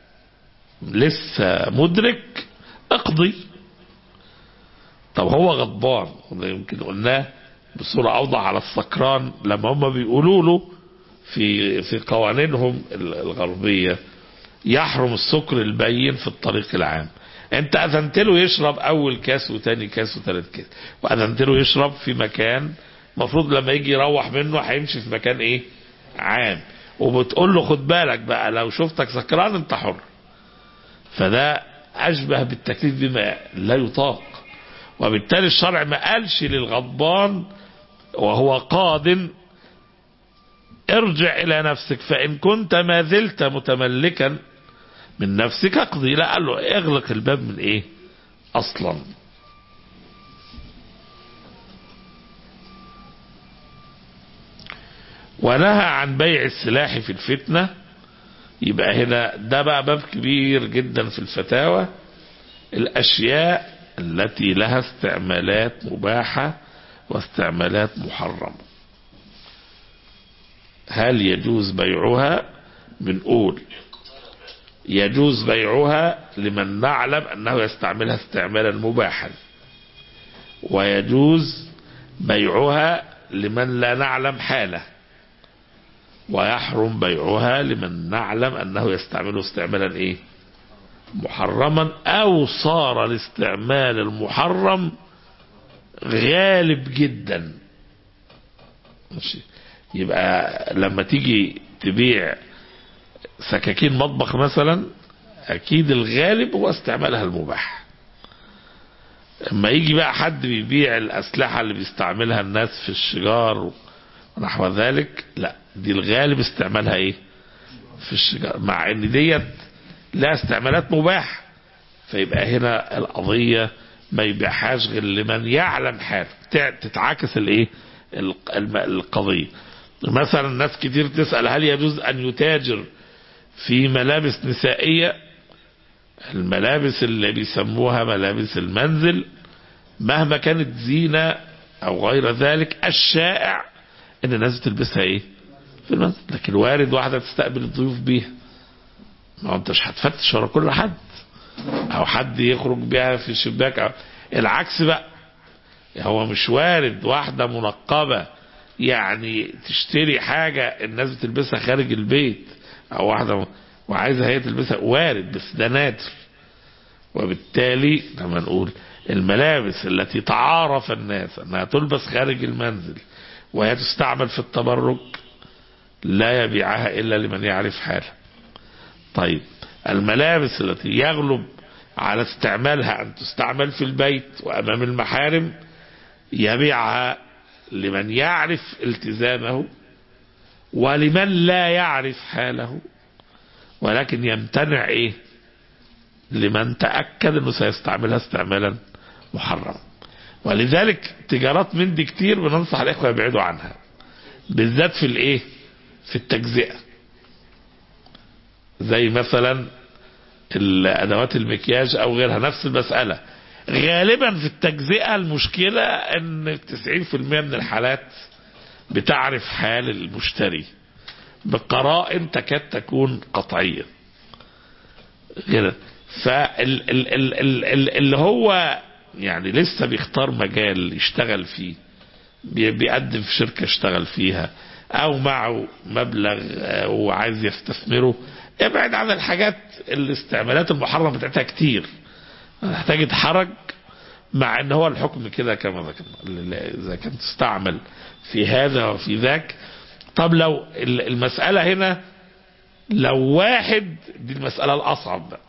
لسه مدرك اقضي طب هو غضبان وده يمكن قلناه بصورة أوضح على السكران لما هم بيقولوا له في في قوانينهم الغربية يحرم السكر البين في الطريق العام انت اذنت له يشرب اول كاس وتاني كاس وتالت كاس واذنت له يشرب في مكان المفروض لما يجي يروح منه هيمشي في مكان ايه عام وبتقول له خد بالك بقى لو شفتك سكران انت حر فده اشبه بالتكليف بما لا يطاق وبالتالي الشرع ما قالش للغضبان وهو قاد ارجع الى نفسك فان كنت ما زلت متملكا من نفسك اقضي لا قال له اغلق الباب من ايه اصلا ونهى عن بيع السلاح في الفتنة يبقى هنا ده بقى باب كبير جدا في الفتاوى الاشياء التي لها استعمالات مباحة واستعمالات محرمة هل يجوز بيعها بنقول يجوز بيعها لمن نعلم أنه يستعملها استعمالا مباحا ويجوز بيعها لمن لا نعلم حاله ويحرم بيعها لمن نعلم أنه يستعمله استعمالا إيه محرما أو صار الاستعمال المحرم غالب جدا ماشي يبقى لما تيجي تبيع سكاكين مطبخ مثلا اكيد الغالب هو استعمالها المباح اما يجي بقى حد بيبيع الاسلحه اللي بيستعملها الناس في الشجار ونحو ذلك لا دي الغالب استعمالها ايه في الشجار مع ان ديت لها استعمالات مباح فيبقى هنا القضيه ما يبيعهاش غير لمن يعلم حاله تتعاكس الايه القضيه مثلا ناس كتير تسال هل يجوز ان يتاجر في ملابس نسائية الملابس اللي بيسموها ملابس المنزل مهما كانت زينة او غير ذلك الشائع ان الناس بتلبسها ايه في المنزل لكن وارد واحدة تستقبل الضيوف بيها ما انتش هتفتش ورا كل حد او حد يخرج بيها في الشباك أو العكس بقى هو مش وارد واحدة منقبة يعني تشتري حاجة الناس بتلبسها خارج البيت او واحدة وعايزة هي تلبسها وارد بس ده نادر وبالتالي لما نقول الملابس التي تعارف الناس انها تلبس خارج المنزل وهي تستعمل في التبرج لا يبيعها الا لمن يعرف حاله طيب الملابس التي يغلب على استعمالها ان تستعمل في البيت وامام المحارم يبيعها لمن يعرف التزامه ولمن لا يعرف حاله ولكن يمتنع ايه لمن تأكد انه سيستعملها استعمالا محرما ولذلك تجارات من دي كتير بننصح الاخوة يبعدوا عنها بالذات في الايه في التجزئة زي مثلا الادوات المكياج او غيرها نفس المسألة غالبا في التجزئة المشكلة ان 90% من الحالات بتعرف حال المشتري بقرائن تكاد تكون قطعية غير فاللي هو يعني لسه بيختار مجال يشتغل فيه بيقدم في شركة يشتغل فيها او معه مبلغ وعايز يستثمره ابعد عن الحاجات الاستعمالات المحرمة بتاعتها كتير هتحتاج يتحرج مع ان هو الحكم كده كما ذكرنا اذا كان تستعمل في هذا وفي ذاك طب لو المسألة هنا لو واحد دي المسألة الأصعب بقى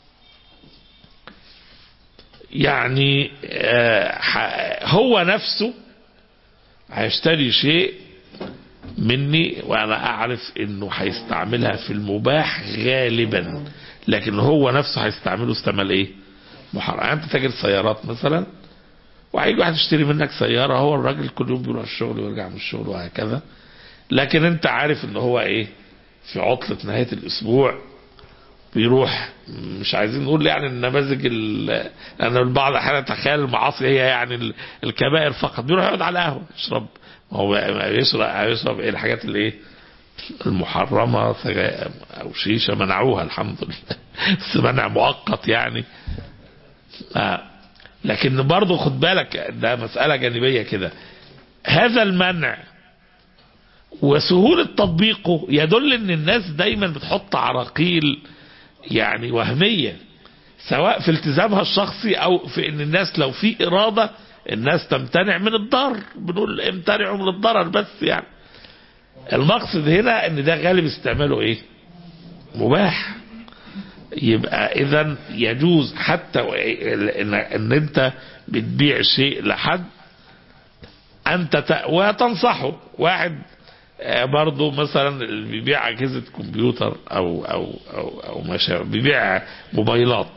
يعني هو نفسه هيشتري شيء مني وانا اعرف انه هيستعملها في المباح غالبا لكن هو نفسه هيستعمله استعمال ايه محرم انت تاجر سيارات مثلا وهيجي واحد يشتري منك سيارة هو الراجل كل يوم بيروح الشغل ويرجع من الشغل وهكذا لكن انت عارف ان هو ايه في عطلة نهاية الاسبوع بيروح مش عايزين نقول يعني النماذج لان البعض احيانا تخيل المعاصي هي يعني الكبائر فقط بيروح يقعد على قهوه يشرب ما هو يشرب يشرب ايه الحاجات اللي ايه المحرمه او شيشه منعوها الحمد لله بس منع مؤقت يعني آه. لكن برضه خد بالك ده مساله جانبيه كده هذا المنع وسهولة تطبيقه يدل ان الناس دايما بتحط عراقيل يعني وهمية سواء في التزامها الشخصي او في ان الناس لو في اراده الناس تمتنع من الضرر بنقول امتنعوا من الضرر بس يعني المقصد هنا ان ده غالب استعماله ايه مباح يبقى اذا يجوز حتى و- ان, إن انت بتبيع شيء لحد انت ت... وتنصحه واحد آه، برضه مثلا اللي بيبيع اجهزه كمبيوتر او او او او ما شابه بيبيع موبايلات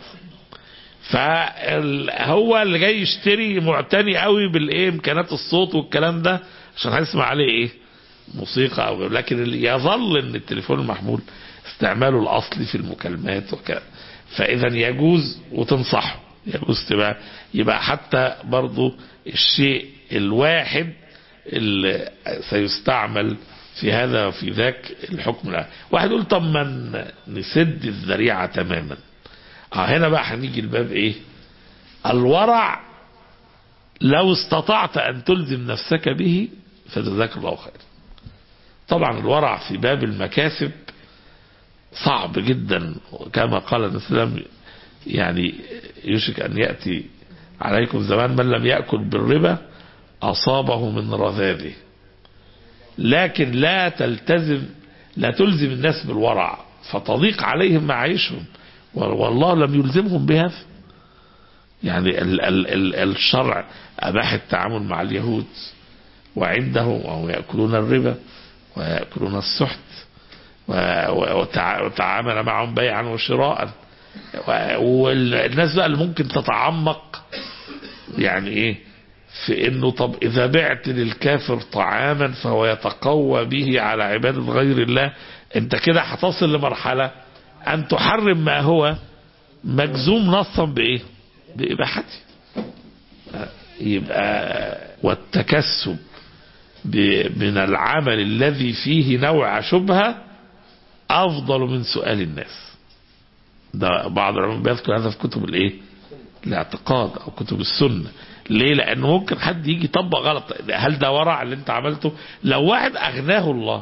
فهو اللي جاي يشتري معتني قوي بالايه امكانيات الصوت والكلام ده عشان هيسمع عليه ايه موسيقى او غيره لكن اللي يظل ان التليفون المحمول استعماله الاصلي في المكالمات وكذا فاذا يجوز وتنصحه يجوز تبقى يبقى حتى برضو الشيء الواحد اللي سيستعمل في هذا وفي ذاك الحكم لا واحد يقول طب ما ن- نسد الذريعة تماما اه هنا بقى هنيجي الباب ايه الورع لو استطعت ان تلزم نفسك به فجزاك الله خير طبعا الورع في باب المكاسب صعب جدا كما قال النبي صلى الله عليه وسلم يعني يوشك ان ياتي عليكم زمان من لم ياكل بالربا اصابه من رذاذه لكن لا تلتزم لا تلزم الناس بالورع فتضيق عليهم معايشهم والله لم يلزمهم بهذا يعني ال ال ال الشرع أباح التعامل مع اليهود وعندهم وهم يأكلون الربا ويأكلون السحت و- و- وتع- وتعامل معهم بيعا وشراء و- والناس بقى اللي ممكن تتعمق يعني ايه في انه طب اذا بعت للكافر طعاما فهو يتقوى به على عبادة غير الله انت كده هتصل لمرحلة ان تحرم ما هو مجزوم نصا بايه باباحته يبقى والتكسب ب- من العمل الذي فيه نوع شبهة افضل من سؤال الناس ده بعض العلماء بيذكر هذا في كتب الايه الاعتقاد او كتب السنه ليه لانه ممكن حد يجي يطبق غلط هل ده ورع اللي انت عملته لو واحد اغناه الله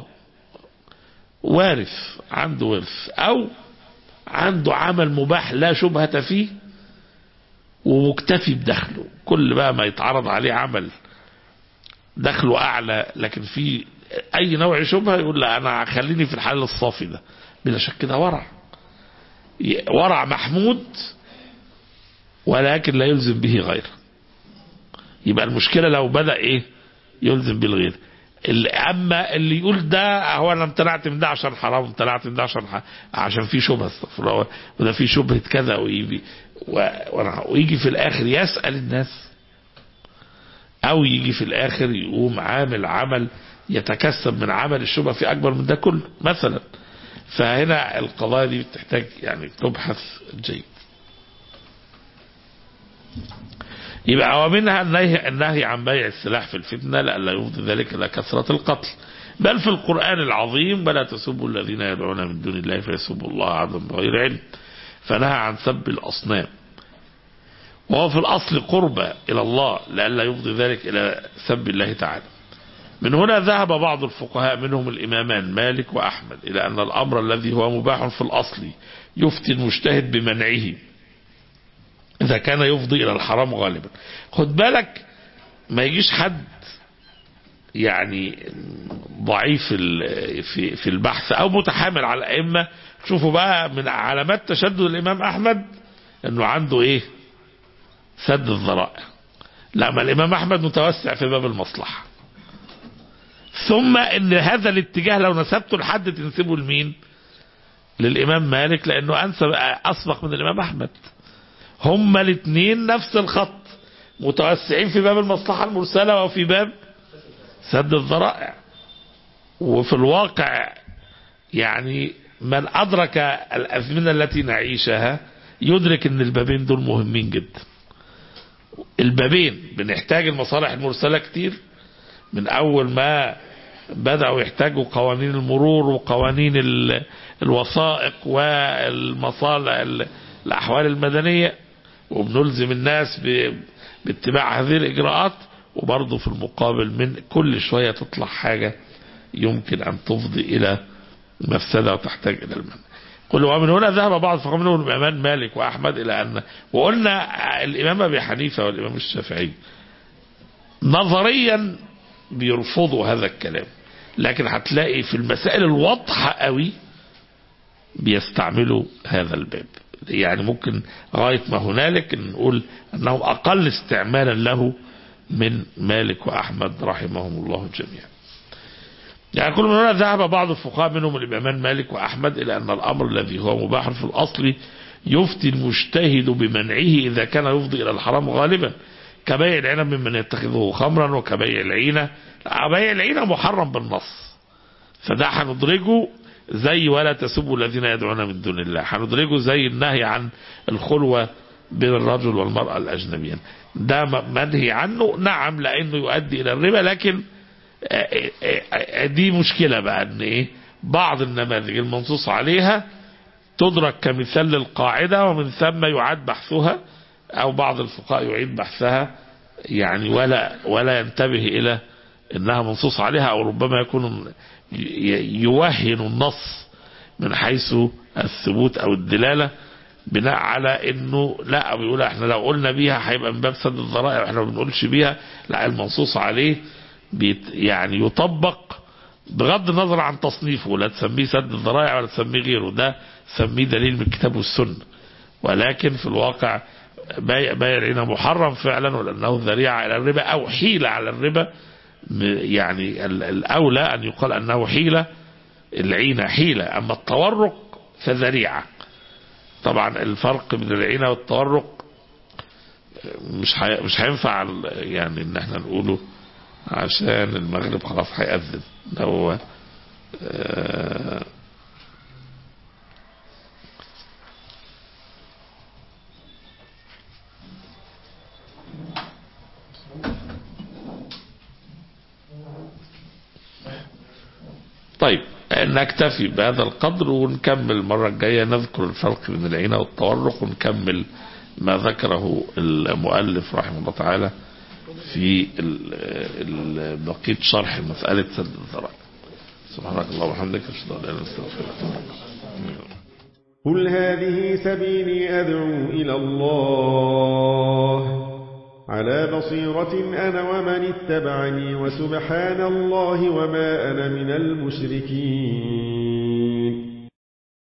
وارث عنده ورث او عنده عمل مباح لا شبهة فيه ومكتفي بدخله كل بقى ما يتعرض عليه عمل دخله اعلى لكن في اي نوع شبهة يقول لا انا خليني في الحل الصافي ده بلا شك ده ورع ورع محمود ولكن لا يلزم به غيره يبقى المشكلة لو بدأ ايه يلزم بالغير اللي اما اللي يقول ده هو انا امتنعت من ده عشان حرام امتنعت من ده عشان ح... عشان في شبهه استغفر الله وده في شبهه كذا ويجي و... وأنا- ويجي في الاخر يسال الناس او يجي في الاخر يقوم عامل عمل يتكسب من عمل الشبهه في اكبر من ده كله مثلا فهنا القضايا دي بتحتاج يعني تبحث جيد يبقى ومنها النهي, النهي عن بيع السلاح في الفتنة لئلا يفضي ذلك إلى كثرة القتل بل في القرآن العظيم ولا تسبوا الذين يدعون من دون الله فيسبوا الله عدوا بغير علم فنهى عن سب الأصنام وهو في الأصل قربة إلى الله لئلا يفضي ذلك إلى سب الله تعالى من هنا ذهب بعض الفقهاء منهم الإمامان مالك وأحمد إلى أن الأمر الذي هو مباح في الأصل يفتي المجتهد بمنعه إذا كان يفضي إلى الحرام غالبا خد بالك ما يجيش حد يعني ضعيف ال- في في البحث أو متحامل على الأئمة شوفوا بقى من علامات تشدد الإمام أحمد إنه عنده إيه سد الذرائع لا ما الإمام أحمد متوسع في باب المصلحة ثم ان هذا الاتجاه لو نسبته لحد تنسبه لمين للامام مالك لانه انسب اسبق من الامام احمد هما الاثنين نفس الخط متوسعين في باب المصلحة المرسلة وفي باب سد الذرائع وفي الواقع يعني من أدرك الأزمنة التي نعيشها يدرك أن البابين دول مهمين جدا البابين بنحتاج المصالح المرسلة كتير من أول ما بدأوا يحتاجوا قوانين المرور وقوانين ال- الوثائق والمصالح ال- الأحوال المدنية وبنلزم الناس ب- باتباع هذه الإجراءات وبرضه في المقابل من كل شوية تطلع حاجة يمكن أن تفضي إلى مفسدة وتحتاج إلى المنع قل ومن هنا ذهب بعض فقام منهم الإمام مالك وأحمد إلى أن وقلنا الإمام أبي حنيفة والإمام الشافعي نظريا بيرفضوا هذا الكلام لكن هتلاقي في المسائل الواضحة قوي بيستعملوا هذا الباب يعني ممكن غاية ما هنالك نقول أنه أقل استعمالا له من مالك وأحمد رحمهم الله جميعا يعني كل من هنا ذهب بعض الفقهاء منهم الإمامان مالك وأحمد إلى أن الأمر الذي هو مباح في الأصل يفتي المجتهد بمنعه إذا كان يفضي إلى الحرام غالبا كبيع العنب ممن يتخذه خمرا وكبيع العينة بيع العينة محرم بالنص فده هندرجه زي ولا تسبوا الذين يدعون من دون الله هندرجه زي النهي عن الخلوة بين الرجل والمرأة الأجنبيين ده منهي عنه نعم لأنه يؤدي إلى الربا لكن دي مشكلة بقى ان ايه بعض النماذج المنصوص عليها تدرك كمثال للقاعدة ومن ثم يعاد بحثها او بعض الفقهاء يعيد بحثها يعني ولا ولا ينتبه الى انها منصوص عليها او ربما يكون يوهن النص من حيث الثبوت او الدلالة بناء على انه لا بيقول احنا لو قلنا بيها هيبقى من باب سد الذرائع واحنا ما بنقولش بيها لا المنصوص عليه بيت يعني يطبق بغض النظر عن تصنيفه لا تسميه سد الذرائع ولا تسميه غيره ده سميه دليل من الكتاب والسنة ولكن في الواقع بيع بيع العينة محرم فعلا ولأنه ذريعة إلى الربا أو حيلة على الربا يعني الأولى أن يقال أنه حيلة العينة حيلة أما التورق فذريعة طبعا الفرق بين العينة والتورق مش حي... مش هينفع يعني ان احنا نقوله عشان المغرب خلاص هيأذن ده هو آه طيب نكتفي بهذا القدر ونكمل المرة الجاية نذكر الفرق بين العينة والتورق ونكمل ما ذكره المؤلف رحمه الله تعالى في بقية شرح مسألة سد الذرائع سبحانك اللهم وبحمدك اشهد ان لا اله الا انت استغفرك قل هذه سبيلي أدعو إلى الله على بصيرة أنا ومن اتبعني وسبحان الله وما أنا من المشركين